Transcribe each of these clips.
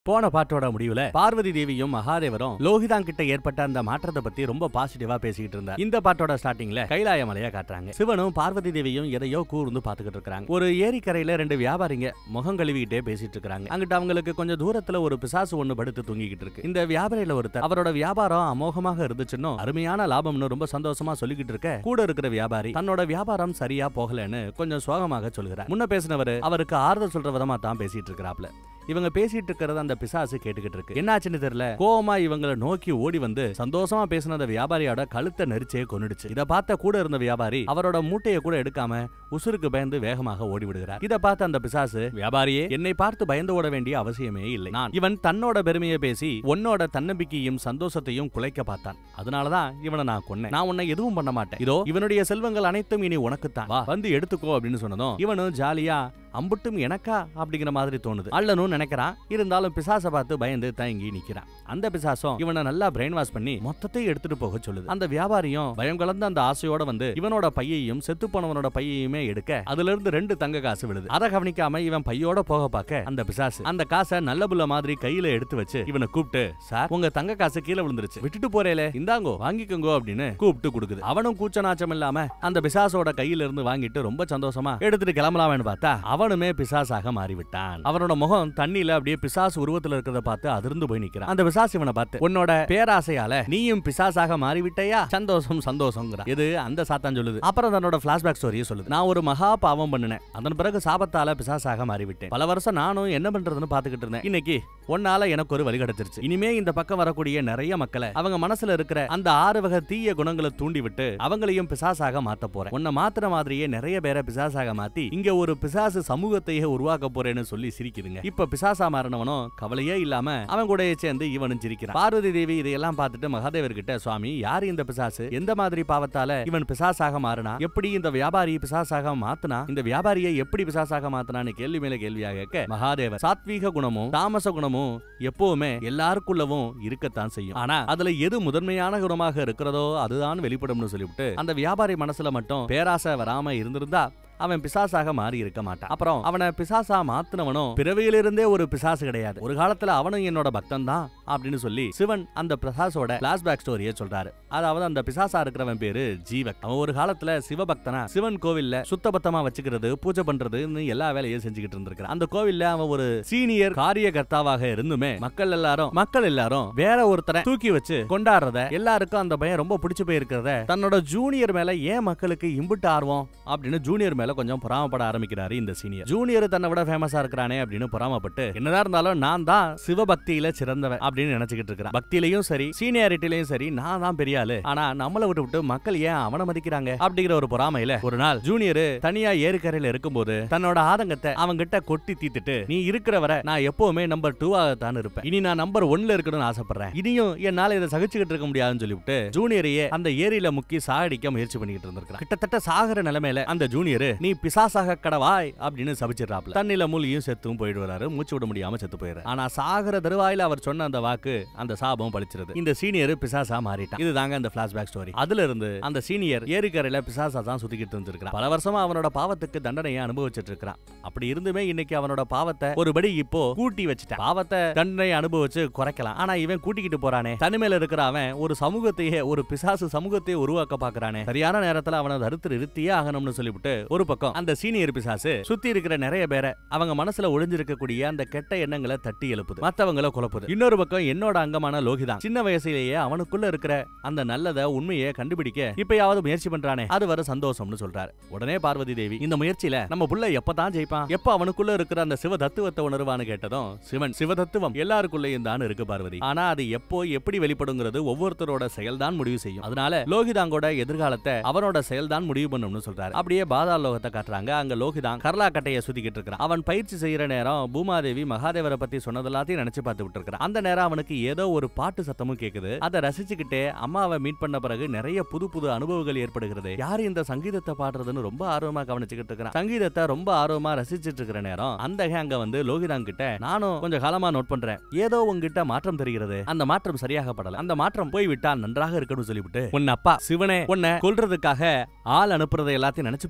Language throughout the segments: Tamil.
போன பாட்டோட முடிவுல பார்வதி தேவியும் மகாதேவரும் லோகிதான் கிட்ட ஏற்பட்ட அந்த மாற்றத்தை பத்தி ரொம்ப பாசிட்டிவா பேசிக்கிட்டு இருந்தார் இந்த பாட்டோட ஸ்டார்டிங்ல கைலாய மலைய காட்டுறாங்க சிவனும் பார்வதி தேவியும் எதையோ கூர்ந்து பாத்துக்கிட்டு இருக்காங்க ஒரு ஏரிக்கரையில ரெண்டு வியாபாரிங்க முகம் கழுவிக்கிட்டே பேசிட்டு இருக்காங்க அங்கிட்ட அவங்களுக்கு கொஞ்சம் தூரத்துல ஒரு பிசாசு ஒண்ணு படுத்து தூங்கிக்கிட்டு இருக்கு இந்த வியாபாரியில ஒருத்தர் அவரோட வியாபாரம் அமோகமாக இருந்துச்சுன்னு அருமையான லாபம்னு ரொம்ப சந்தோஷமா சொல்லிக்கிட்டு இருக்க கூட இருக்கிற வியாபாரி தன்னோட வியாபாரம் சரியா போகலன்னு கொஞ்சம் சோகமாக சொல்கிறார் முன்ன பேசினவர் அவருக்கு ஆறுதல் சொல்ற விதமா தான் பேசிட்டு இருக்கிறாப்ல இவங்க பேசிட்டு இருக்கிறத அந்த பிசாசு கேட்டுக்கிட்டு இருக்கு என்னாச்சுன்னு தெரியல கோவமா இவங்கள நோக்கி ஓடி வந்து சந்தோஷமா பேசின அந்த வியாபாரியோட கழுத்தை நெரிச்சே கொன்னுடுச்சு இத பார்த்த கூட இருந்த வியாபாரி அவரோட மூட்டையை கூட எடுக்காம உசுருக்கு பயந்து வேகமாக ஓடி விடுகிறார் இத பார்த்த அந்த பிசாசு வியாபாரியே என்னை பார்த்து பயந்து ஓட வேண்டிய அவசியமே இல்லை நான் இவன் தன்னோட பெருமையை பேசி உன்னோட தன்னம்பிக்கையும் சந்தோஷத்தையும் குலைக்க பார்த்தான் அதனாலதான் இவனை நான் கொன்னேன் நான் உன்னை எதுவும் பண்ண மாட்டேன் இதோ இவனுடைய செல்வங்கள் அனைத்தும் இனி உனக்குத்தான் வா வந்து எடுத்துக்கோ அப்படின்னு சொன்னதும் இவனும் ஜாலியா அம்புட்டும் எனக்கா அப்படிங்கிற மாதிரி தோணுது அள்ளனும் நினைக்கிறான் இருந்தாலும் பிசாச பார்த்து பயந்து தயங்கி நிக்கிறான் அந்த பிசாசம் இவனை நல்லா பிரெயின் வாஷ் பண்ணி மொத்தத்தை எடுத்துட்டு போக சொல்லுது அந்த வியாபாரியும் பயம் கலந்த அந்த ஆசையோட வந்து இவனோட பையையும் செத்து போனவனோட பையையுமே எடுக்க அதுல இருந்து ரெண்டு தங்க காசு விழுது அதை கவனிக்காம இவன் பையோட போக பார்க்க அந்த பிசாசு அந்த காசை நல்ல புள்ள மாதிரி கையில எடுத்து வச்சு இவனை கூப்பிட்டு சார் உங்க தங்க காசு கீழே விழுந்துருச்சு விட்டுட்டு போறேலே இந்தாங்கோ வாங்கிக்கோங்க அப்படின்னு கூப்பிட்டு கொடுக்குது அவனும் கூச்ச நாச்சம் இல்லாம அந்த பிசாசோட கையில இருந்து வாங்கிட்டு ரொம்ப சந்தோஷமா எடுத்துட்டு கிளம்பலாமேன்னு பார்த்தா அவனுமே பிசாசாக மாறிவிட்டான் அவனோட முகம் தண்ணியில அப்படியே பிசாசு உருவத்துல இருக்கிறத பார்த்து அதிர்ந்து போய் நிக்கிறான் அந்த பிசாசு இவனை பார்த்து உன்னோட பேராசையால நீயும் பிசாசாக மாறிவிட்டையா சந்தோஷம் சந்தோஷங்கிறான் இது அந்த சாத்தான் சொல்லுது அப்புறம் தன்னோட பிளாஷ்பேக் ஸ்டோரியை சொல்லுது நான் ஒரு மகா பாவம் பண்ணினேன் அதன் பிறகு சாபத்தால பிசாசாக மாறிவிட்டேன் பல வருஷம் நானும் என்ன பண்றதுன்னு பாத்துக்கிட்டு இருந்தேன் இன்னைக்கு உன்னால எனக்கு ஒரு வழி கிடைச்சிருச்சு இனிமே இந்த பக்கம் வரக்கூடிய நிறைய மக்களை அவங்க மனசுல இருக்கிற அந்த ஆறு வகை தீய குணங்களை தூண்டி விட்டு அவங்களையும் பிசாசாக மாத்த போறேன் உன்னை மாத்துற மாதிரியே நிறைய பேரை பிசாசாக மாத்தி இங்க ஒரு பிசாசு சமூகத்தையே உருவாக்க போறேன்னு சொல்லி சிரிக்குதுங்க இப்ப பிசாசா மாறினவனும் கவலையே இல்லாம அவன் கூடயே சேர்ந்து இவனும் சிரிக்கிறான் பார்வதி தேவி இதையெல்லாம் பார்த்துட்டு மகாதேவர் கிட்ட சுவாமி யார் இந்த பிசாசு எந்த மாதிரி பாவத்தால இவன் பிசாசாக மாறினா எப்படி இந்த வியாபாரி பிசாசாக மாத்துனா இந்த வியாபாரியை எப்படி பிசாசாக மாத்தினான்னு கேள்வி மேல கேள்வியாக கேட்க மகாதேவர் சாத்வீக குணமும் தாமச குணமும் எப்பவுமே எல்லாருக்குள்ளவும் இருக்கத்தான் செய்யும் ஆனா அதுல எது முதன்மையான குணமாக இருக்கிறதோ அதுதான் வெளிப்படும்னு சொல்லிவிட்டு அந்த வியாபாரி மனசுல மட்டும் பேராசை வராம இருந்திருந்தா அவன் பிசாசாக மாறி இருக்க மாட்டான் அப்புறம் அவனை பிசாசா மாத்தினவனும் பிறவியிலிருந்தே ஒரு பிசாசு கிடையாது ஒரு காலத்துல அவனும் என்னோட பக்தன் தான் அப்படின்னு சொல்லி சிவன் அந்த பிசாசோட பிளாஷ்பேக் ஸ்டோரியை சொல்றாரு அதாவது அந்த பிசாசா இருக்கிறவன் பேரு ஜீவக் அவன் ஒரு காலத்துல சிவபக்தனா சிவன் கோவில்ல சுத்தபத்தமா வச்சுக்கிறது பூஜை பண்றதுன்னு எல்லா வேலையும் செஞ்சுக்கிட்டு இருந்திருக்கான் அந்த கோவில்ல அவன் ஒரு சீனியர் காரியகர்த்தாவாக இருந்துமே மக்கள் எல்லாரும் மக்கள் எல்லாரும் வேற ஒருத்தரை தூக்கி வச்சு கொண்டாடுறத எல்லாருக்கும் அந்த பயம் ரொம்ப பிடிச்சு போயிருக்கிறத தன்னோட ஜூனியர் மேல ஏன் மக்களுக்கு இம்புட்டு ஆர்வம் அப்படின்னு ஜூனியர் மேல கொஞ்சம் பொறாமப்பட ஆரம்பிக்கிறாரு இந்த சீனியர் ஜூனியர் தன்னை விட ஃபேமஸா இருக்கிறானே அப்படின்னு பொறாமப்பட்டு என்னதான் இருந்தாலும் நான் தான் சிவபக்தியில சிறந்தவன் அப்படின்னு நினைச்சுக்கிட்டு இருக்கிறான் பக்தியிலையும் சரி சீனியாரிட்டிலையும் சரி நான் தான் பெரிய ஆளு ஆனா நம்மளை விட்டு விட்டு மக்கள் ஏன் அவனை மதிக்கிறாங்க அப்படிங்கிற ஒரு பொறாமையில ஒரு நாள் ஜூனியர் தனியா ஏரிக்கரையில இருக்கும்போது தன்னோட ஆதங்கத்தை அவங்கிட்ட கொட்டி தீத்துட்டு நீ இருக்கிற வரை நான் எப்பவுமே நம்பர் டூ ஆகத்தான் இருப்பேன் இனி நான் நம்பர் ஒன்ல இருக்கணும்னு ஆசைப்படுறேன் இனியும் என்னால இதை சகிச்சுக்கிட்டு இருக்க முடியாதுன்னு சொல்லிவிட்டு ஜூனியரையே அந்த ஏரியில முக்கி சாகடிக்க முயற்சி பண்ணிக்கிட்டு இருந்திருக்கான் கிட்டத்தட்ட சாகர நிலைமையில அந்த ஜூனியர் நீ பிசாசாக கடவாய் அப்படின்னு சபிச்சிடறாப்ல தண்ணில மூலியும் செத்தும் போயிட்டு வராரு மூச்சு விட முடியாம செத்து போயிடுறாரு ஆனா சாகர தருவாயில அவர் சொன்ன அந்த வாக்கு அந்த சாபம் பழிச்சிருது இந்த சீனியர் பிசாசா மாறிட்டான் இதுதாங்க அந்த பிளாஷ்பேக் ஸ்டோரி அதுல இருந்து அந்த சீனியர் ஏரிக்கரையில பிசாசா தான் சுத்திக்கிட்டு இருந்திருக்கான் பல வருஷமா அவனோட பாவத்துக்கு தண்டனையை அனுபவிச்சிட்டு இருக்கான் அப்படி இருந்துமே இன்னைக்கு அவனோட பாவத்தை ஒருபடி இப்போ கூட்டி வச்சுட்டான் பாவத்தை தண்டனை அனுபவிச்சு குறைக்கலாம் ஆனா இவன் கூட்டிக்கிட்டு போறானே தனிமையில இருக்கிற அவன் ஒரு சமூகத்தையே ஒரு பிசாசு சமூகத்தையே உருவாக்க பாக்குறானே சரியான நேரத்துல அவனை தடுத்து நிறுத்தியே ஆகணும்னு சொல்லிவிட்டு ஒரு பக்கம் அந்த சீனியர் பிசாசு சுத்தி இருக்கிற நிறைய பேரை அவங்க மனசுல ஒளிஞ்சிருக்கக்கூடிய அந்த கெட்ட எண்ணங்களை தட்டி எழுப்புது மத்தவங்கள குழப்புது இன்னொரு பக்கம் என்னோட அங்கமான லோகிதான் சின்ன வயசுலயே அவனுக்குள்ள இருக்கிற அந்த நல்லத உண்மையை கண்டுபிடிக்க இப்பயாவது முயற்சி பண்றானே அது வர சந்தோஷம்னு சொல்றாரு உடனே பார்வதி தேவி இந்த முயற்சியில நம்ம புள்ள எப்பதான் ஜெயிப்பான் எப்ப அவனுக்குள்ள இருக்கிற அந்த சிவ தத்துவத்தை உணர்வான்னு கேட்டதும் சிவன் சிவ தத்துவம் எல்லாருக்குள்ளேயும் தான் இருக்கு பார்வதி ஆனா அது எப்போ எப்படி வெளிப்படுங்கிறது ஒவ்வொருத்தரோட செயல்தான் முடிவு செய்யும் அதனால லோகிதாங்கோட எதிர்காலத்தை அவனோட செயல்தான் முடிவு பண்ணும்னு சொல்றாரு அப்படியே பாதாள லோகத்தை காட்டுறாங்க அங்க லோகிதான் கர்லா கட்டையை சுத்திக்கிட்டு இருக்கிறான் அவன் பயிற்சி செய்யற நேரம் பூமாதேவி மகாதேவரை பத்தி சொன்னது எல்லாத்தையும் நினைச்சு பார்த்து விட்டு இருக்கிறான் அந்த நேரம் அவனுக்கு ஏதோ ஒரு பாட்டு சத்தமும் கேக்குது அதை ரசிச்சுக்கிட்டே அம்மாவை மீட் பண்ண பிறகு நிறைய புது புது அனுபவங்கள் ஏற்படுகிறது யார் இந்த சங்கீதத்தை பாடுறதுன்னு ரொம்ப ஆர்வமா கவனிச்சுக்கிட்டு இருக்கிறான் சங்கீதத்தை ரொம்ப ஆர்வமா ரசிச்சிட்டு இருக்கிற நேரம் அந்த அங்க வந்து லோகிதான் கிட்ட நானும் கொஞ்சம் காலமா நோட் பண்றேன் ஏதோ உங்ககிட்ட மாற்றம் தெரிகிறது அந்த மாற்றம் சரியாக படல அந்த மாற்றம் போய் விட்டா நன்றாக இருக்கணும் சொல்லிவிட்டு உன் அப்பா சிவனே உன்னை கொல்றதுக்காக ஆள் அனுப்புறதை எல்லாத்தையும் நினைச்சு பார்க்கும்போது கொஞ்சம்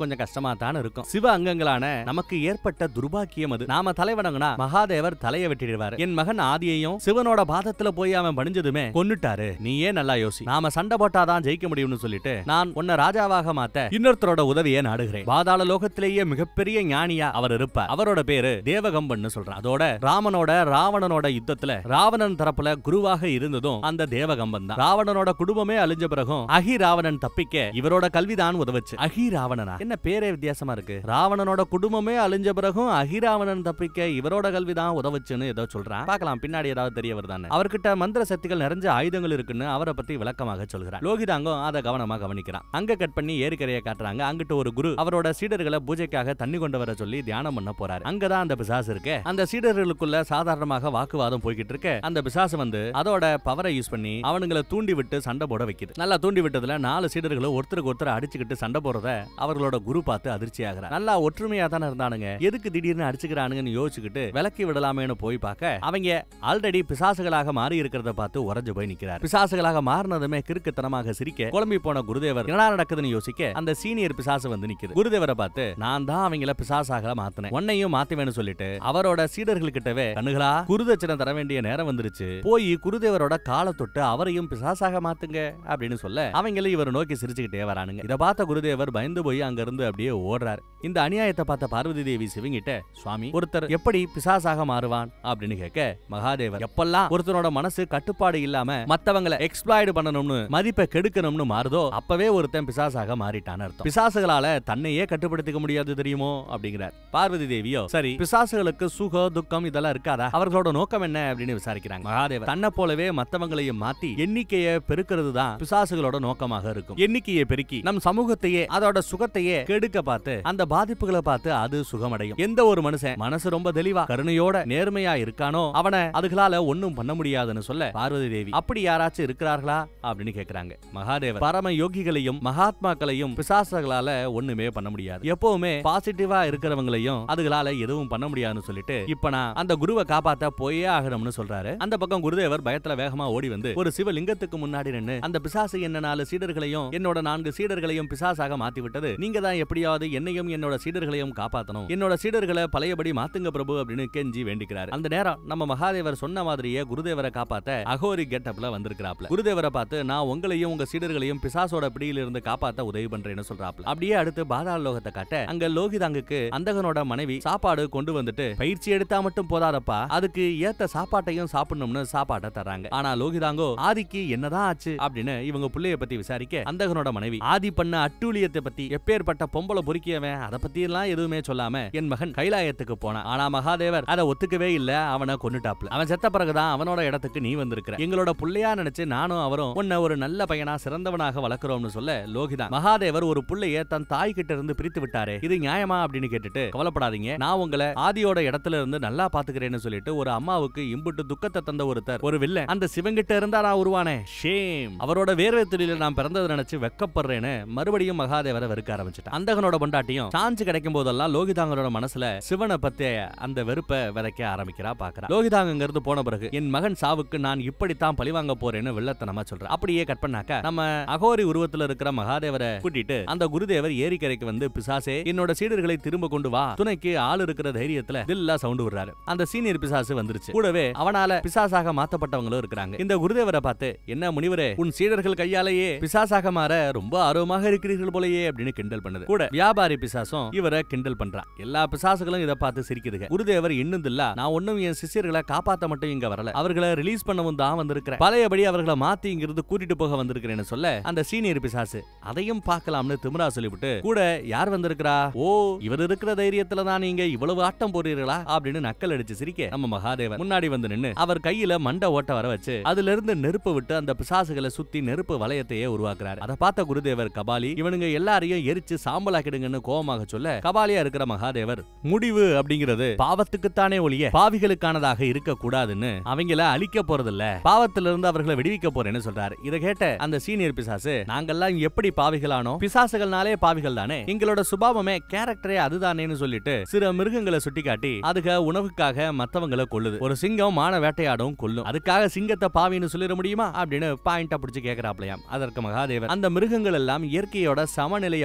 கொஞ்சம் கஷ்டமா தான் இருக்கும் சிவ அங்கங்களான நமக்கு ஏற்பட்ட துர்பாக்கியம் அது நாம தலைவணங்கினா மகாதேவர் தலையை வெட்டிடுவாரு என் மகன் ஆதியையும் சிவனோட பாதத்துல போய் அவன் பணிஞ்சதுமே கொன்னுட்டாரு நீயே நல்லா யோசி நாம சண்டை போட்டாதான் ஜெயிக்க முடியும்னு சொல்லிட்டு நான் உன்னை ராஜாவாக மாத்த இன்னொருத்தரோட உதவியை நாடுகிறேன் பாதாள லோகத்திலேயே மிகப்பெரிய ஞானியா அவர் இருப்பார் அவரோட பேரு தேவகம்பன்னு சொல்றான் அதோட ராமனோட ராவணனோட யுத்தத்துல ராவணன் தரப்புல குருவாக இருந்ததும் அந்த தேவகம்பன் தான் ராவணனோட குடும்பமே அழிஞ்ச பிறகும் அகி ராவணன் தப்பிக்க இவரோட கல்விதான் உதவுச்சு அகி ராவணனா என்ன பேரே வித்தியாசமா இருக்கு ராவணனோட குடும்பமே அழிஞ்ச பிறகும் அகிராவணன் தப்பிக்க இவரோட கல்விதான் உதவுச்சுன்னு ஏதோ சொல்றான் பார்க்கலாம் பின்னாடி ஏதாவது தெரிய வருதான்னு அவர்கிட்ட மந்திர சக்திகள் நிறைஞ்ச ஆயுதங்கள் இருக்குன்னு அவரை பத்தி விளக்கமாக சொல்கிறான் லோகிதாங்கம் அதை கவனமா கவனிக்கிறான் அங்க கட் பண்ணி ஏரிக்கரையை காட்டுறாங்க அங்கிட்ட ஒரு குரு அவரோட சீடர்களை பூஜைக்காக தண்ணி கொண்டு வர சொல்லி தியானம் பண்ண போறாரு அங்கதான் அந்த பிசாசு இருக்கு அந்த சீடர்களுக்குள்ள சாதாரணமாக வாக்குவாதம் போய்கிட்டு இருக்கு அந்த பிசாசு வந்து அதோட பவரை யூஸ் பண்ணி அவனுங்களை தூண்டி விட்டு சண்டை போட வைக்குது நல்லா தூண்டி விட்டதுல நாலு சீடர்களும் ஒருத்தருக்கு ஒருத்தர் அடிச்சுக்கிட்டு சண்டை போறத அவர்களோட குரு பார்த்து அதிர்ச்சி ஆகிறார் நல்லா ஒற்றுமையா தானே இருந்தானுங்க எதுக்கு திடீர்னு அடிச்சுக்கிறானுங்கன்னு யோசிச்சுக்கிட்டு விலக்கி விடலாமேன்னு போய் பார்க்க அவங்க ஆல்ரெடி பிசாசுகளாக மாறி இருக்கிறத பார்த்து உறைஞ்சு போய் நிக்கிறார் பிசாசுகளாக மாறினதுமே கிறுக்குத்தனமாக சிரிக்க குழம்பி போன குருதேவர் என்ன நடக்குதுன்னு யோசிக்க அந்த சீனியர் பிசாசு வந்து நிக்குது குருதேவரை பார்த்து நான் தான் அவங்கள பிசாசாக மாத்தினேன் உன்னையும் மாத்துவேன்னு சொல்லிட்டு அவரோட சீடர்கள் கிட்டவே கண்ணுகளா குருதட்சணை தர வேண்டிய நேரம் வந்துருச்சு போய் குருதேவரோட காலை தொட்டு அவரையும் பிசாசாக மாத்துங்க அப்படின்னு சொல்ல அவங்களும் இவர் நோக்கி சிரிச்சுக்கிட்டே வரானுங்க இத பார்த்த குருதேவர் பயந்து போய் அங்க இருந்து அப்படியே ஓடுறார் இந்த அநியாயத்தை பார்த்த பார்வதி தேவி சிவங்கிட்ட சுவாமி ஒருத்தர் எப்படி பிசாசாக மாறுவான் அப்படின்னு கேட்க மகாதேவர் எப்பெல்லாம் ஒருத்தனோட மனசு கட்டுப்பாடு இல்லாம மத்தவங்களை எக்ஸ்ப்ளாய்டு பண்ணணும்னு மதிப்பை கெடுக்கணும்னு மாறுதோ அப்பவே ஒருத்தன் பிசாசாக மாறிட்டான்னு அர்த்தம் பிசாசுகளால தன்னையே கட்டுப்படுத்திக்க முடியாது தெரியுமோ அப்படிங்கிறார் பார்வதி தேவியோ சரி பிசாசுகளுக்கு சுகம் துக்கம் இதெல்லாம் இருக்காதா அவர்களோட நோக்கம் என்ன அப்படின்னு விசாரிக்கிறாங்க மகாதேவர் தன்னை போலவே மத்தவங்களையும் மாத்தி எண்ணிக்கையை பெருக்கிறது தான் பிசாசுகளோட நோக்கமாக இருக்கும் எண்ணிக்கையை பெருக்கி நம் சமூகத்தையே அதோட சுகத்தையே கெடுக்க பார்த்து அந்த பாதிப்புகளை பார்த்து அது சுகமடையும் எந்த ஒரு மனுஷன் மனசு ரொம்ப தெளிவா கருணையோட நேர்மையா இருக்கானோ அவனை அதுகளால ஒண்ணும் பண்ண முடியாதுன்னு சொல்ல பார்வதி தேவி அப்படி யாராச்சும் இருக்கிறார்களா அப்படின்னு கேக்குறாங்க மகாதேவர் பரம யோகிகளையும் மகாத்மாக்களையும் பிசாசுகளால ஒண்ணுமே பண்ண முடியாது எப்பவுமே பாசிட்டிவா இருக்கிறவங்களையும் அதுகளால எதுவும் பண்ண முடியாதுன்னு சொல்லிட்டு இப்ப நான் அந்த குருவை காப்பாத்த போயே ஆகணும்னு சொல்றாரு அந்த பக்கம் குருதேவர் பயத்துல வேகமா ஓடி வந்து ஒரு சிவலிங்கத்துக்கு முன்னாடி நின்னு அந்த பிசாசு என்ன நாலு சீடர்களையும் என்னோட நான்கு சீடர்களையும் பிசாசாக மாத்தி விட்டது நீங்க தான் எப்படியாவது என்னையும் என்னோட சீடர்களையும் காப்பாத்தணும் என்னோட சீடர்களை பழையபடி மாத்துங்க பிரபு அப்படின்னு கெஞ்சி வேண்டிக்கிறாரு அந்த நேரம் நம்ம மகாதேவர் சொன்ன மாதிரியே குருதேவரை காப்பாத்த அகோரி கெட்டப்ல வந்திருக்கிறாப்ல குருதேவரை பார்த்து நான் உங்களையும் உங்க சீடர்களையும் பிசாசோட பிடியில இருந்து காப்பாத்த உதவி பண்றேன்னு சொல்றாப்ல அப்படியே அடுத்து பாதாள லோகத்தை காட்ட அங்க லோகிதாங்குக்கு அந்தகனோட மனைவி சாப்பாடு கொண்டு வந்துட்டு பயிற்சி எடுத்தா மட்டும் போதாதப்பா அதுக்கு ஏத்த சாப்பாட்டையும் சாப்பிடணும்னு சாப்பாட்டை தர்றாங்க ஆனா லோகிதாங்கோ ஆதிக்கு என்னதான் ஆச்சு அப்படின்னு இவங்க புள்ளைய பத்தி விசாரிக்க அந்தகனோட மனைவி ஆதி பண்ண அட்டூழியத்தை பத்தி எப்பேற்பட்ட பொம்பளை பொறுக்கியவன் அதை பத்தி எல்லாம் எதுவுமே சொல்லாம என் மகன் கைலாயத்துக்கு போனான் ஆனா மகாதேவர் அதை ஒத்துக்கவே இல்ல அவனை கொன்னுட்டாப்ல அவன் செத்த பிறகுதான் அவனோட இடத்துக்கு நீ வந்திருக்கிற எங்களோட புள்ளையா நினைச்சு நானும் அவரும் உன்னை ஒரு நல்ல பையனா சிறந்தவனாக வளர்க்கிறோம்னு சொல்ல லோகிதா மகாதேவர் ஒரு புள்ளைய தன் தாய் கிட்ட இருந்து பிரித்து விட்டாரே இது நியாயமா அப்படின்னு கேட்டுட்டு கவலைப்படாதீங்க நான் உங்களை ஆதியோட இடத்துல இருந்து நல்லா பாத்துக்கிறேன்னு சொல்லிட்டு ஒரு அம்மாவுக்கு இம்புட்டு துக்கத்தை தந்த ஒருத்தர் ஒரு வில்லன் அந்த சிவங்கிட்ட இருந்தா நான் உருவானே ஷேம் அவரோட வேர்வை தொழில நான் பிறந்ததை நினைச்சு வெக்கப்படுறேன்னு மறுபடியும் மகாதேவரை வெறுக்க ஆரம்பிச்சிட்டான் அந்தகனோட பொண்டாட்டியும் சான்ஸ் கிடைக்கும் போதெல்லாம் லோகிதாங்கனோட மனசுல சிவனை பத்திய அந்த வெறுப்பை விதைக்க ஆரம்பிக்கிறா பாக்குறா லோகிதாங்கிருந்து போன பிறகு என் மகன் சாவுக்கு நான் இப்படித்தான் பழிவாங்க போறேன்னு வில்லத்தனமா சொல்றேன் அப்படியே கட் பண்ணாக்க நம்ம அகோரி உருவத்துல இருக்கிற மகாதேவரை கூட்டிட்டு அந்த குருதேவர் ஏரிக்கரைக்கு வந்து பிசாசே என்னோட சீடர்களை திரும்ப கொண்டு வா துணைக்கு ஆள் இருக்கிற தைரியத்துல தில்லா சவுண்ட் விடுறாரு அந்த சீனியர் பிசாசு வந்துருச்சு கூடவே அவனால பிசாசாக மாத்தப்பட்டவங்களும் இருக்கிறாங்க இந்த குருதேவரை பார்த்து என்ன முனிவரே உன் சீடர்கள் கையாலேயே பிசாசாக மாற ரொம்ப ஆர்வமாக இருக்கிறீர்கள் போலயே அப்படின்னு கிண்டல் பண்ணுது கூட வியாபாரி பிசாசும் இவரை கிண்டல் பண்றான் எல்லா பிசாசுகளும் இதை பார்த்து சிரிக்குதுங்க குருதேவர் இன்னும் இல்ல நான் ஒண்ணும் என் சிஷ்யர்களை காப்பாத்த மட்டும் இங்க வரல அவர்களை ரிலீஸ் பண்ணவும் தான் வந்திருக்கிறேன் பழையபடி அவர்களை மாத்தி இங்கிருந்து கூட்டிட்டு போக வந்திருக்கிறேன்னு சொல்ல அந்த சீனியர் பிசாசு அதையும் பார்க்கலாம்னு திமிரா சொல்லிவிட்டு கூட யார் வந்திருக்கிறா ஓ இவர் இருக்கிற தைரியத்துல தான் நீங்க இவ்வளவு ஆட்டம் போறீர்களா அப்படின்னு நக்கல் அடிச்சு சிரிக்க நம்ம மகாதேவர் முன்னாடி வந்து நின்னு அவர் கையில மண்டை ஓட்ட வர வச்சு அதுல இருந்து நெருப்பு விட்டு அந்த பிசாசுகளை சுத்தி நெருப்பு வளையத்தையே உருவாக்குறாரு அதை பார்த்த குருதேவர் கபாலி இவனுங்க எல்லாரையும் எரிச்சு சாம்பலாக்கிடுங்கன்னு கோபமாக சொல்ல கபாலியா இருக்கிற மகாதேவர் முடிவு அப்படிங்கிறது பாவத்துக்குத்தானே ஒழிய பாவிகளுக்கானதாக இருக்க கூடாதுன்னு அவங்கள அழிக்க போறதில்ல பாவத்திலிருந்து அவர்களை விடுவிக்க போறேன்னு சொல்றாரு இதை கேட்ட அந்த சீனியர் பிசாசு நாங்கெல்லாம் எப்படி பாவிகளானோ பிசாசுகள்னாலே பாவிகள் தானே எங்களோட சுபாவமே கேரக்டரே அதுதானேன்னு சொல்லிட்டு சில மிருகங்களை சுட்டிக்காட்டி அதுக உணவுக்காக மத்தவங்களை கொல்லுது ஒரு சிங்கம் மான வேட்டையாடும் கொல்லும் அதுக்காக சிங்கத்தை பாவின்னு சொல்லிட முடியுமா அப்படின்னு பாயிண்டா பிடிச்சு கேக்குறாப்லையாம் அதற்கு மகாதேவர் அந்த மிருகங்கள் எல்லாம் இயற்கையோட சமநிலையை பாதுகாக்க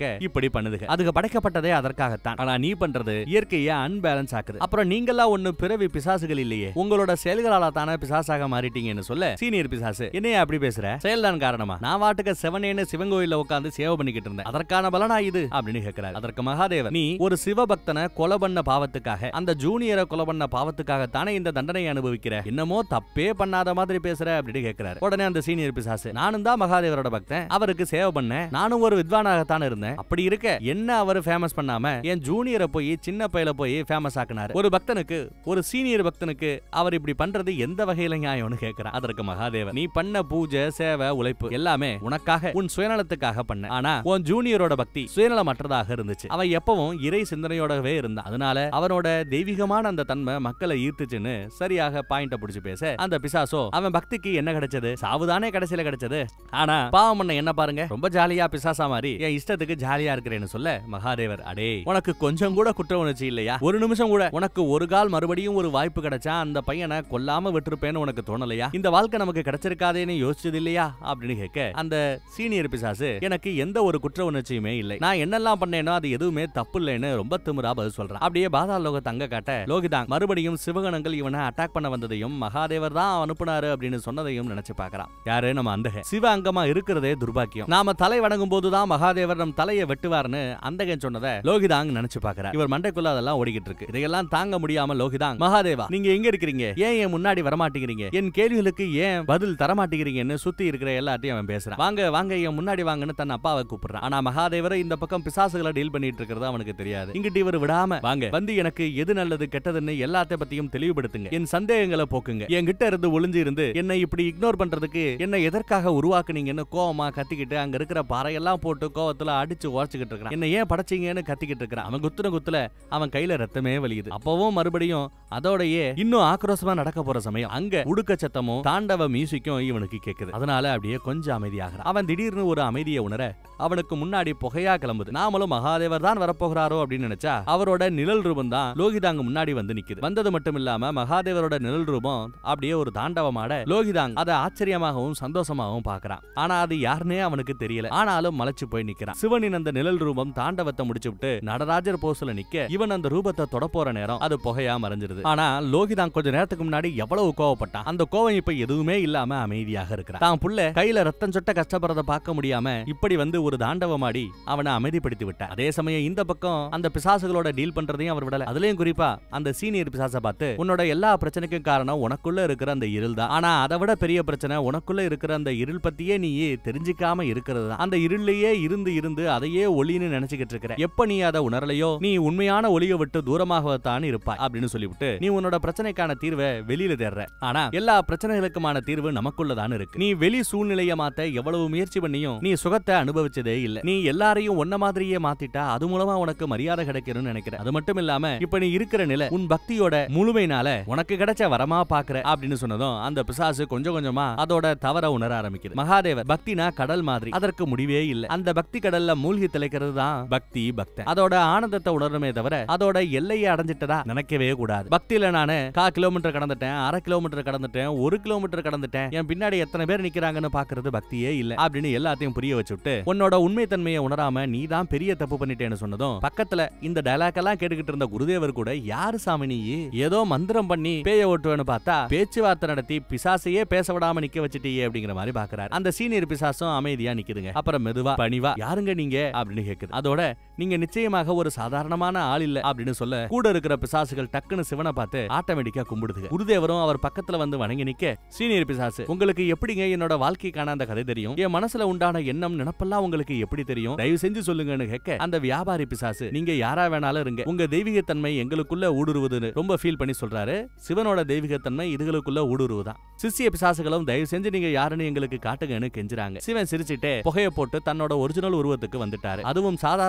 கேட்க இப்படி பண்ணுதுக அதுக்கு படைக்கப்பட்டதே அதற்காகத்தான் ஆனா நீ பண்றது இயற்கையை அன்பேலன்ஸ் ஆக்குது அப்புறம் நீங்களா ஒண்ணு பிறவி பிசாசுகள் இல்லையே உங்களோட செயல்களால தானே பிசாசாக மாறிட்டீங்கன்னு சொல்ல சீனியர் பிசாசு என்னைய அப்படி பேசுற செயல்தான் காரணமா நான் வாட்டுக்கு செவனேன்னு சிவன் கோயில்ல உட்கார்ந்து சேவை பண்ணிக்கிட்டு இருந்தேன் அதற்கான பலனா இது அப்படின்னு கேட்கிறாரு அதற்கு மகாதேவர் நீ ஒரு சிவபக்தனை கொலை பண்ண பாவத்துக்காக அந்த ஜூனியரை கொலை பண்ண பாவத்துக்காக தானே இந்த தண்டனை அனுபவிக்கிற என்னமோ தப்பே பண்ணாத மாதிரி பேசுற அப்படின்னு கேட்கிறாரு உடனே அந்த சீனியர் பிசாசு நானும் தான் மகாதேவரோட பக்தன் அவருக்கு சேவை பண்ணேன் நானும் ஒரு வித்வானாகத்தான் இருந்தேன் அப்படி இருக்க என்ன அவர் ஃபேமஸ் பண்ணாம என் ஜூனியரை போய் சின்ன பையல போய் ஃபேமஸ் ஆக்குனாரு ஒரு பக்தனுக்கு ஒரு சீனியர் பக்தனுக்கு அவர் இப்படி பண்றது எந்த வகையில நியாயம்னு கேட்கிறான் அதற்கு மகாதேவன் நீ பண்ண பூஜை சேவை உழைப்பு எல்லாமே உனக்காக உன் சுயநலத்துக்காக பண்ண ஆனா உன் ஜூனியரோட பக்தி சுயநலமற்றதாக இருந்துச்சு அவன் எப்பவும் இறை சிந்தனையோடவே இருந்தான் அதனால அவனோட தெய்வீகமான அந்த தன்மை மக்களை ஈர்த்துச்சுன்னு சரியாக பாயிண்ட புடிச்சு பேச அந்த பிசாசோ அவன் பக்திக்கு என்ன கிடைச்சது சாவுதானே கடைசியில கிடைச்சது ஆனா பாவம் பண்ண என்ன பாருங்க ரொம்ப ஜாலியா பிசாசா மாதிரி என் இஷ்டத்துக்கு ஜாலியா இருக்கிறேன்னு சொல்ல மகாதேவர் அடே உனக்கு கொஞ்சம் கூட குற்ற உணர்ச்சி இல்லையா ஒரு நிமிஷம் கூட உனக்கு ஒரு கால் மறுபடியும் ஒரு வாய்ப்பு கிடைச்சா அந்த பையனை கொல்லாம விட்டுருப்பேன்னு உனக்கு தோணலையா இந்த வாழ்க்கை நமக்கு கிடைச்சிருக்காதேன்னு யோசிச்சது இல்லையா அப்படின்னு கேட்க அந்த சீனியர் பிசாசு எனக்கு எந்த ஒரு குற்ற உணர்ச்சியுமே இல்லை நான் என்னெல்லாம் பண்ணேனோ அது எதுவுமே தப்பு இல்லைன்னு ரொம்ப திமிரா பதில் சொல்றான் அப்படியே பாதாள லோகத்தை அங்க காட்ட லோகிதாங் மறுபடியும் சிவகணங்கள் இவனை அட்டாக் பண்ண வந்ததையும் மகாதேவர் தான் அனுப்புனாரு அப்படின்னு சொன்னதையும் நினைச்சு பார்க்கறான் யாரு நம்ம அந்தக சிவ அங்கமா இருக்கிறதே துர்பாக்கியம் நாம தலை வணங்கும் போதுதான் மகாதேவர் நம் தலையை வெட்டுவார்னு அந்தகன் சொன்னதை லோகிதாங் நினைச்சு பார்க்கறார் இவர் மண்டைக்குள்ள அதெல்லாம் ஓடிக்கிட்டு இருக்கு இதையெல்லாம் தாங்க முடியாம லோகிதாங் மகாதேவா நீங்க எங்க இருக்கிறீங்க ஏன் என் முன்னாடி வரமாட்டேங்கிறீங்க என் கேள்விகளுக்கு ஏன் பதில் தர மாட்டேங்கிறீங்கன்னு சுத்தி இருக்கிற எல்லாத்தையும் அவன் பேசுறான் வாங்க வாங்க என் முன்னாடி வாங்கன்னு தன் அப்பாவை கூப்பிடுறான் ஆனா மகாதேவரை இந்த பக்கம் பிசாசுகளை டீல் பண்ணிட்டு இருக்கிறது அவனுக்கு தெரியாது இங்கிட்டு இவர் விடாம வாங்க வந்து எனக்கு எது நல்லது கெட்டதுன்னு எல்லாத்த பத்தியும் தெளிவுபடுத்துங்க என் சந்தேகங்களை போக்குங்க என்கிட்ட இருந்து ஒளிஞ்சு இருந்து என்னை இப்படி இக்னோர் பண்றதுக்கு என்னை எதற்காக உருவாக்குனீங்கன்னு கோவமா கத்திக்கிட்டு அங்க இருக்கிற பாறையெல்லாம் போட்டு கோவத்துல அடிச்சு உரைச்சுக்கிட்டு இருக்கிறான் என்ன ஏன் படைச்சீங்கன்னு கத்திக்கிட்டு இருக்கிறான் அவன் குத்துன குத்துல அவன் கையில ரத்தமே வலியுது அப்பவும் மறுபடியும் அதோடயே இன்னும் ஆக்ரோஷமா நடக்க போற சமயம் அங்க உடுக்க சத்தமும் தாண்டவ மியூசிக்கும் இவனுக்கு கேக்குது அதனால அப்படியே கொஞ்சம் அமைதியாகிறான் அவன் திடீர்னு ஒரு அமைதியை உணர அவனுக்கு முன்னாடி புகையா கிளம்புது நாமளும் மகாதேவர் தான் வரப்போகிறாரோ அப்படின்னு நினைச்சா அவரோட நிழல் ரூபம் தான் லோகிதாங்க முன்னாடி வந்து நிக்குது வந்தது மட்டும் இல்லாம மகாதேவரோட நிழல் ரூபம் அப்படியே ஒரு தாண்டவமாட லோகிதாங் அதை ஆச்சரியமாகவும் சந்தோஷமாகவும் பாக்குறான் ஆனா அது யாருன்னே அவனுக்கு தெரியல ஆனாலும் மலைச்சு போய் நிக்கிறான் சிவனின் அந்த நிழல் ரூபம் தாண்டவத்தை முடிச்சு விட்டு நடராஜர் போஸ்ல நிக்க இவன் அந்த ரூபத்தை தொட போற நேரம் அது புகையா மறைஞ்சிருது ஆனா லோகிதாங் கொஞ்ச நேரத்துக்கு முன்னாடி எவ்வளவு கோவப்பட்டான் அந்த கோவம் இப்ப எதுவுமே இல்லாம அமைதியாக இருக்கிறான் தான் புள்ள கையில ரத்தம் சொட்ட கஷ்டப்படுறத பார்க்க முடியாம இப்படி வந்து ஒரு தாண்டவமாடி அவனை அமைதிப்படுத்தி விட்டார் அதே சமயம் இந்த பக்கம் அந்த பிசாசுகளோட டீல் பண்றதையும் அவர் விடல அதுலயும் குறிப்பா அந்த சீனியர் பிசாசை பார்த்து உன்னோட எல்லா பிரச்சனைக்கும் காரணம் உனக்குள்ள இருக்கிற அந்த இருள் தான் ஆனா அதை விட பெரிய பிரச்சனை உனக்குள்ள இருக்கிற அந்த இருள் பத்தியே நீ தெரிஞ்சுக்காம இருக்கிறது தான் அந்த இருளையே இருந்து இருந்து அதையே ஒளின்னு நினைச்சுக்கிட்டு இருக்கிற எப்ப நீ அதை உணரலையோ நீ உண்மையான ஒளியை விட்டு தூரமாகத்தான் இருப்பாய் அப்படின்னு சொல்லிவிட்டு நீ உன்னோட பிரச்சனைக்கான தீர்வை வெளியில தேடுற ஆனா எல்லா பிரச்சனைகளுக்குமான தீர்வு நமக்குள்ளதான் இருக்கு நீ வெளி சூழ்நிலையை மாத்த எவ்வளவு முயற்சி பண்ணியும் நீ சுகத்தை அனுபவிச்சதே இல்ல நீ எல்லாரையும் ஒன்ன மாதிரியே மாத்திட்டா அது மூலமா உனக்கு மரியாதை கிடைக்கணும்னு நினைக்கிற அது மட்டும் இல்லாம இப்ப நீ இருக்கிற நிலை உன் பக்தியோட முழுமைனால உனக்கு கிடைச்ச வரமா பாக்குற அப்படின்னு சொன்னதும் அந்த பிசாசு கொஞ்சம் கொஞ்சமா அதோட தவற உணர ஆரம்பிக்குது மகாதேவர் பக்தினா கடல் மாதிரி அதற்கு முடிவே இல்ல அந்த பக்தி கடல்ல மூழ்கி திளைக்கிறது தான் பக்தி பக்தன் அதோட ஆனந்தத்தை உணரணுமே தவிர அதோட எல்லையை அடைஞ்சிட்டதா நினைக்கவே கூடாது பக்தியில நானு கா கிலோமீட்டர் கடந்துட்டேன் அரை கிலோமீட்டர் கடந்துட்டேன் ஒரு கிலோமீட்டர் கடந்துட்டேன் என் பின்னாடி எத்தனை பேர் நிக்கிறாங்கன்னு பாக்குறது பக்தியே இல்ல அப்படின்னு எல்லாத்தையும் புரிய வச்சுட்டு உன்னோட உண்மை தன்மையை உணராம நீ தான் பெரிய தப்பு பண்ணிட்டேன்னு சொன்னதும் பக்கத்துல இந்த டயலாக் எல்லாம் கேட்டுக்கிட்டு இருந்த குருதேவர் கூட யாரு சாமி நீ ஏதோ மந்திரம் பண்ணி பேய ஓட்டுவேன்னு பார்த்தா பேச்சுவார்த்தை நடத்தி பிசாசையே பேச விடாம நிக்க வச்சுட்டியே அப்படிங்கிற மாதிரி பாக்குறாரு அந்த சீனியர் பிசாசும் அமைதியா நிக்குதுங்க அப்புறம் மெதுவா பணிவா யாருங்க நீங்க அப்படின்னு கேக்குது அதோட நீங்க நிச்சயமாக ஒரு சாதாரணமான ஆள் இல்ல அப்படின்னு சொல்ல கூட இருக்கிற பிசாசுகள் டக்குன்னு சிவனை பார்த்து ஆட்டோமேட்டிக்கா கும்பிடுதுங்க குருதேவரும் அவர் பக்கத்துல வந்து வணங்கி நிக்க சீனியர் பிசாசு உங்களுக்கு எப்படிங்க என்னோட வாழ்க்கைக்கான அந்த கதை தெரியும் என் மனசுல உண்டான எண்ணம் நினப்பெல்லாம் உங்களுக்கு எப்படி தெரியும் தயவு செஞ்சு சொல்லுங்கன்னு கேட்க அந்த வியாபாரி பிசாசு நீங்க யாரா வேணாலும் இருங்க உங்க தெய்வீகத்தன்மை எங்களுக்குள்ள ஊடுருவுதுன்னு ரொம்ப ஃபீல் பண்ணி சொல்றாரு சிவனோட தெய்வீகத்தன்மை இதுகளுக்குள்ள ஊடுருவுதான் சிசிய பிசாசுகளும் தயவு செஞ்சு நீங்க யாருன்னு எங்களுக்கு காட்டுங்கன்னு கெஞ்சுறாங்க சிவன் சிரிச்சிட்டே புகைய போட்டு தன்னோட ஒரிஜினல் உருவத்துக்கு வந்துட்டாரு அதுவும் சாதாரணமாக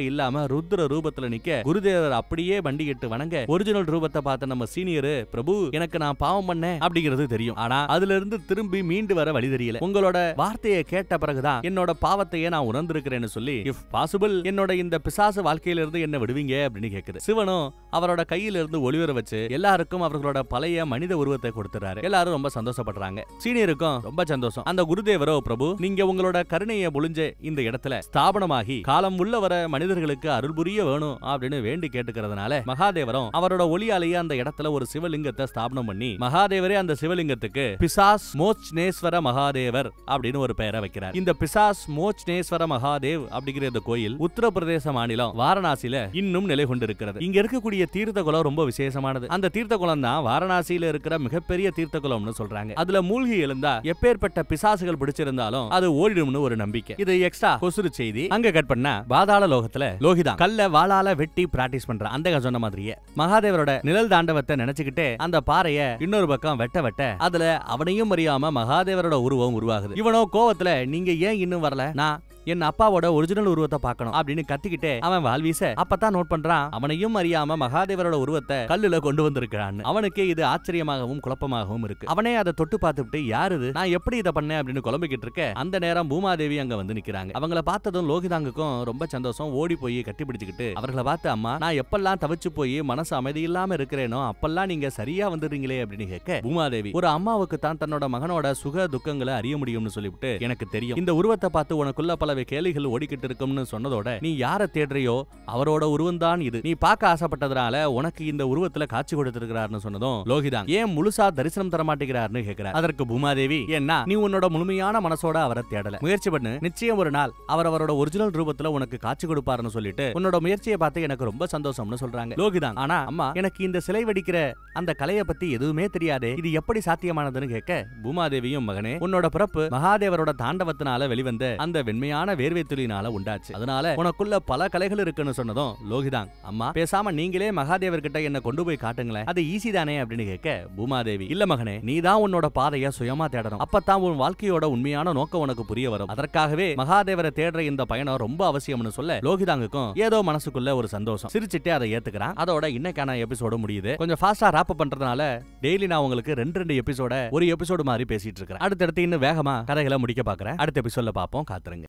இல்லாம ருத்ர ரூபத்துல நிக்க குருதேவர் அப்படியே வண்டிகிட்டு வணங்க ஒரிஜினல் ரூபத்தை பார்த்த நம்ம சீனியர் பிரபு எனக்கு நான் பாவம் பண்ணேன் அப்படிங்கிறது தெரியும் ஆனா அதுல இருந்து திரும்பி மீண்டு வர வழி தெரியல உங்களோட வார்த்தையை கேட்ட பிறகுதான் என்னோட பாவத்தையே நான் உணர்ந்திருக்கிறேன்னு சொல்லி இஃப் பாசிபிள் என்னோட இந்த பிசாசு வாழ்க்கையில இருந்து என்ன விடுவீங்க அப்படின்னு கேக்குது சிவனும் அவரோட கையில இருந்து ஒளிவர வச்சு எல்லாருக்கும் அவர்களோட பழைய மனித உருவத்தை கொடுத்துறாரு எல்லாரும் ரொம்ப சந்தோஷப்படுறாங்க சீனியருக்கும் ரொம்ப சந்தோஷம் அந்த குருதேவரோ பிரபு நீங்க உங்களோட கருணையை முழிஞ்ச இந்த இடத்துல ஸ்தாபனமாகி காலம் உள்ள வர மனிதர்களுக்கு அருள் புரிய வேணும் அப்படின்னு வேண்டி கேட்டுக்கிறதுனால மகாதேவரும் அவரோட ஒளியாலேயே அந்த இடத்துல ஒரு சிவலிங்கத்தை ஸ்தாபனம் பண்ணி மகாதேவரே அந்த சிவலிங்கத்துக்கு பிசாஸ் மோச்னேஸ்வர மகாதேவர் அப்படின்னு ஒரு பெயரை வைக்கிறார் இந்த பிசாஸ் மோச்னேஸ்வர மகாதேவ் அப்படிங்கிற இந்த கோயில் உத்தரப்பிரதேச மாநிலம் வாரணாசியில இன்னும் நிலை கொண்டிருக்கிறது இங்க இருக்கக்கூடிய தீர்த்த குளம் ரொம்ப விசேஷமானது அந்த தீர்த்த குளம் தான் வாரணாசியில இருக்கிற மிகப்பெரிய தீர்த்த குளம்னு சொல்றாங்க அதுல மூழ்கி எழுந்தா எப்பேற்பட்ட பிசாசுகள் பிடிச்சிருந்தாலும் அது ஓடிடும்னு ஒரு நம்பிக்கை இது எக்ஸ்ட்ரா கொசுறு செய்தி அங்க கட் பண்ணா பாதாள லோகத்துல லோகிதா கல்ல வாளால வெட்டி பிராக்டிஸ் பண்ற அந்த சொன்ன மாதிரியே மகாதேவரோட நிழல் தாண்டவத்தை நினைச்சுக்கிட்டே அந்த பாறைய இன்னொரு பக்கம் வெட்ட வெட்ட அதுல அவனையும் அறியாம மகாதேவரோட உருவம் உருவாகுது இவனோ கோவத்துல நீங்க ஏன் இன்னும் வரல நான் என் அப்பாவோட ஒரிஜினல் உருவத்தை பார்க்கணும் அப்படின்னு கத்திக்கிட்டே அவன் வாழ்வீச அப்பதான் நோட் பண்றான் அவனையும் அறியாம மகாதேவரோட உருவத்தை கல்லுல கொண்டு வந்திருக்கிறான்னு அவனுக்கே இது ஆச்சரியமாகவும் குழப்பமாகவும் இருக்கு அவனே அதை தொட்டு பார்த்துட்டு யாரு இது நான் எப்படி இதை பண்ணேன் அப்படின்னு குழம்பிக்கிட்டு இருக்க அந்த நேரம் பூமாதேவி அங்க வந்து நிக்கிறாங்க அவங்கள பார்த்ததும் லோகிதாங்குக்கும் ரொம்ப சந்தோஷம் ஓடி போய் கட்டி பிடிச்சுக்கிட்டு அவர்களை பார்த்து அம்மா நான் எப்பெல்லாம் தவிச்சு போய் மனசு அமைதி இல்லாம இருக்கிறேனோ அப்பெல்லாம் நீங்க சரியா வந்துடுறீங்களே அப்படின்னு கேட்க பூமாதேவி ஒரு அம்மாவுக்கு தான் தன்னோட மகனோட சுக துக்கங்களை அறிய முடியும்னு சொல்லிவிட்டு எனக்கு தெரியும் இந்த உருவத்தை பார்த்து உனக்குள்ள பல கேள்விகள் ஓடிக்கிட்டு இருக்கும்னு சொன்னதோட நீ யாரை தேடுறியோ அவரோட உருவம் தான் இது நீ பார்க்க ஆசைப்பட்டதுனால உனக்கு இந்த உருவத்துல காட்சி கொடுத்திருக்கிறார்னு சொன்னதும் லோகிதான் ஏன் முழுசா தரிசனம் தர மாட்டேங்கிறார்னு கேக்குறார் அதற்கு பூமாதேவி ஏன்னா நீ உன்னோட முழுமையான மனசோட அவரை தேடல முயற்சி பண்ணு நிச்சயம் ஒரு நாள் அவர் அவரோட ஒரிஜினல் ரூபத்துல உனக்கு காட்சி கொடுப்பாருன்னு சொல்லிட்டு உன்னோட முயற்சியை பார்த்து எனக்கு ரொம்ப சந்தோஷம்னு சொல்றாங்க லோகிதான் ஆனா அம்மா எனக்கு இந்த சிலை வெடிக்கிற அந்த கலையை பத்தி எதுவுமே தெரியாதே இது எப்படி சாத்தியமானதுன்னு கேட்க பூமாதேவியும் மகனே உன்னோட பிறப்பு மகாதேவரோட தாண்டவத்தினால வெளிவந்த அந்த வெண்மையான வேர்வை துளினால உண்டாச்சு அதனால உனக்குள்ள பல கலைகள் இருக்குன்னு சொன்னதும் லோகிதாங் அம்மா பேசாம நீங்களே மகாதேவர் கிட்ட என்ன கொண்டு போய் காட்டுங்களேன் அது ஈஸி தானே அப்படின்னு கேட்க பூமாதேவி இல்ல மகனே நீ தான் உன்னோட பாதைய சுயமா தேடணும் அப்பதான் உன் வாழ்க்கையோட உண்மையான நோக்கம் உனக்கு புரிய வரும் அதற்காகவே மகாதேவரை தேடுற இந்த பயணம் ரொம்ப அவசியம்னு சொல்ல லோகிதாங்குக்கும் ஏதோ மனசுக்குள்ள ஒரு சந்தோஷம் சிரிச்சிட்டே அதை ஏத்துக்கிறான் அதோட இன்னைக்கான எபிசோட முடியுது கொஞ்சம் ஃபாஸ்டா ராப் பண்றதுனால டெய்லி நான் உங்களுக்கு ரெண்டு ரெண்டு எபிசோட ஒரு எபிசோடு மாதிரி பேசிட்டு இருக்கேன் அடுத்தடுத்து இன்னும் வேகமா கதைகளை முடிக்க பாக்குறேன் அடுத்த எபிசோட்ல பாப்போம் காத்துருங்க